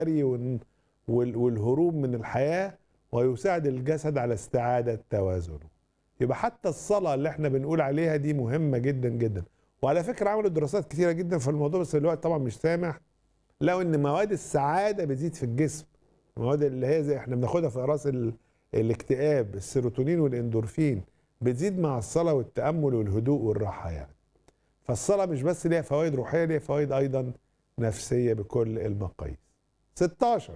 والن- وال- والهروب من الحياة ويساعد الجسد على استعادة توازنه يبقى حتى الصلاة اللي احنا بنقول عليها دي مهمة جدا جدا وعلى فكرة عملوا دراسات كتيرة جدا في الموضوع بس الوقت طبعا مش سامح لو ان مواد السعادة بتزيد في الجسم المواد اللي هي زي احنا بناخدها في اقراص ال- الاكتئاب السيروتونين والاندورفين بتزيد مع الصلاة والتأمل والهدوء والراحة يعني فالصلاة مش بس ليها فوائد روحية ليها فوائد أيضا نفسية بكل المقاييس 16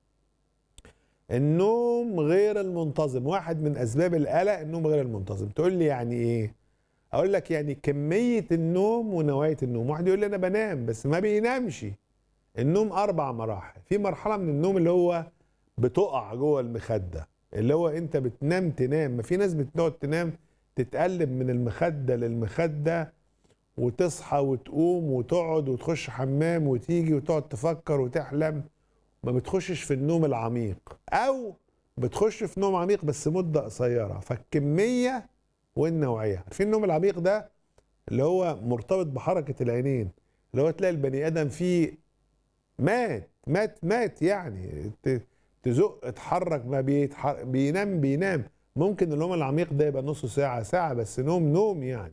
النوم غير المنتظم واحد من أسباب القلق النوم غير المنتظم تقول لي يعني إيه أقول لك يعني كمية النوم ونوعية النوم واحد يقول لي أنا بنام بس ما بينامش النوم أربع مراحل في مرحلة من النوم اللي هو بتقع جوه المخدة اللي هو أنت بتنام تنام ما في ناس بتقعد تنام تتقلب من المخدة للمخدة وتصحى وتقوم وتقعد وتخش حمام وتيجي وتقعد تفكر وتحلم ما بتخشش في النوم العميق او بتخش في نوم عميق بس مدة قصيرة فالكمية والنوعية عارفين النوم العميق ده اللي هو مرتبط بحركة العينين اللي هو تلاقي البني ادم فيه مات مات مات يعني ت- تزق اتحرك ما بيتحرك بينام بينام ممكن النوم العميق ده يبقى نص ساعة ساعة بس نوم نوم يعني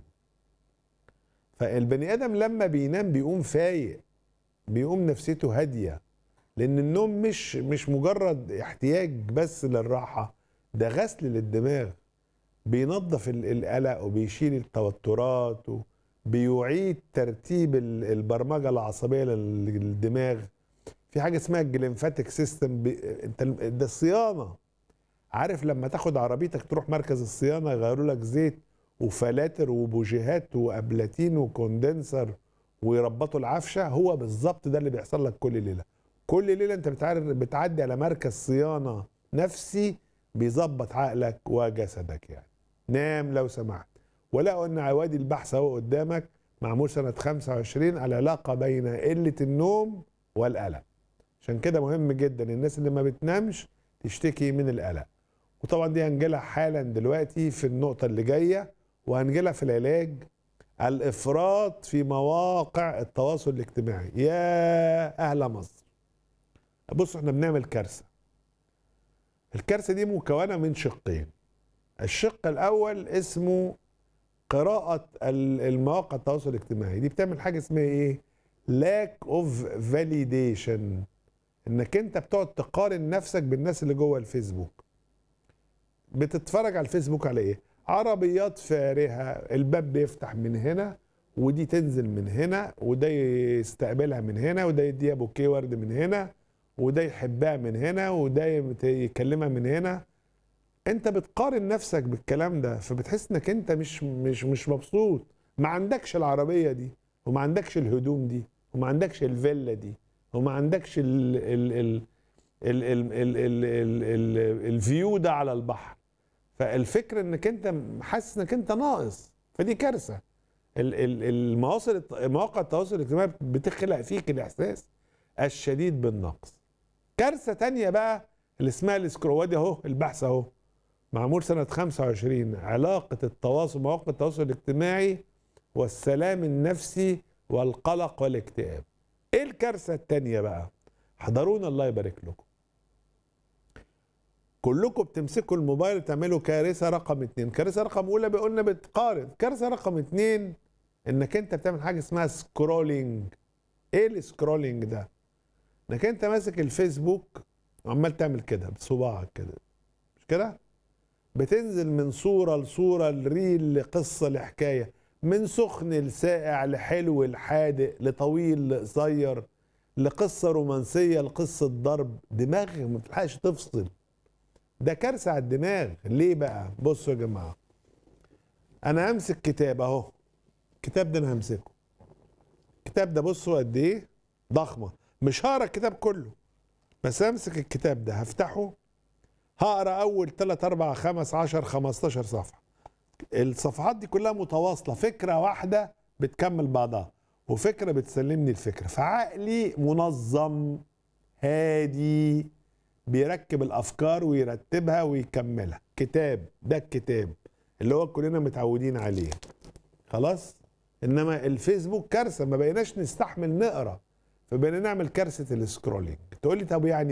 فالبني ادم لما بينام بيقوم فايق بيقوم نفسيته هاديه لان النوم مش مش مجرد احتياج بس للراحه ده غسل للدماغ بينظف ال- القلق وبيشيل التوترات وبيعيد ترتيب ال- البرمجه العصبيه لل- للدماغ في حاجه اسمها الجليمفاتيك سيستم انت ال- ده الصيانه عارف لما تاخد عربيتك تروح مركز الصيانه يغيروا لك زيت وفلاتر وبوجيهات وابلاتين وكوندنسر ويربطوا العفشه هو بالظبط ده اللي بيحصل لك كل ليله كل ليله انت بتعرف بتعدي على مركز صيانه نفسي بيظبط عقلك وجسدك يعني نام لو سمحت ولقوا ان عوادي البحث اهو قدامك معمول سنه 25 العلاقه بين قله النوم والقلق عشان كده مهم جدا الناس اللي ما بتنامش تشتكي من القلق وطبعا دي هنجيلها حالا دلوقتي في النقطه اللي جايه وهنجيلها في العلاج الافراط في مواقع التواصل الاجتماعي يا اهل مصر بصوا احنا بنعمل كارثه الكارثه دي مكونه من شقين الشق الاول اسمه قراءه ال- المواقع التواصل الاجتماعي دي بتعمل حاجه اسمها ايه lack of validation انك انت بتقعد تقارن نفسك بالناس اللي جوه الفيسبوك بتتفرج على الفيسبوك على ايه عربيات فارهه الباب بيفتح من هنا ودي تنزل من هنا وده يستقبلها من هنا وده يديها بوكيه ورد من هنا وده يحبها من هنا وده يت- يكلمها من هنا انت بتقارن نفسك بالكلام ده فبتحس انك انت مش مش مش مبسوط ما عندكش العربيه دي وما عندكش الهدوم دي وما عندكش الفيلا دي وما عندكش ال ال ال ال ال ال ال ال ال الفيو ده على البحر فالفكره انك انت حاسس انك انت ناقص فدي كارثه ال- ال- المواصل مواقع التواصل الاجتماعي بتخلق فيك الاحساس الشديد بالنقص كارثه تانية بقى اللي اسمها الاسكروادي اهو البحث اهو معمول سنه 25 علاقه التواصل مواقع التواصل الاجتماعي والسلام النفسي والقلق والاكتئاب ايه الكارثه التانية بقى احضرونا الله يبارك لكم كلكم بتمسكوا الموبايل وتعملوا كارثه رقم اتنين كارثه رقم اولى بيقولنا بتقارن كارثه رقم اتنين انك انت بتعمل حاجه اسمها سكرولينج ايه السكرولينج ده انك انت ماسك الفيسبوك وعمال تعمل كده بصباعك كده مش كده بتنزل من صوره لصوره لريل لقصه لحكايه من سخن لساقع لحلو لحادق لطويل لقصير لقصه رومانسيه لقصه ضرب دماغك ما بتلحقش تفصل ده كارثه على الدماغ ليه بقى بصوا يا جماعه انا همسك كتاب اهو الكتاب ده انا همسكه الكتاب ده بصوا قد ايه ضخمه مش هقرا الكتاب كله بس همسك الكتاب ده هفتحه هقرا اول 3 4 5 10 15 صفحه الصفحات دي كلها متواصله فكره واحده بتكمل بعضها وفكره بتسلمني الفكره فعقلي منظم هادي بيركب الافكار ويرتبها ويكملها كتاب ده الكتاب اللي هو كلنا متعودين عليه خلاص انما الفيسبوك كارثه ما بقيناش نستحمل نقرا فبقينا نعمل كارثه السكرولينج تقول لي طب يعني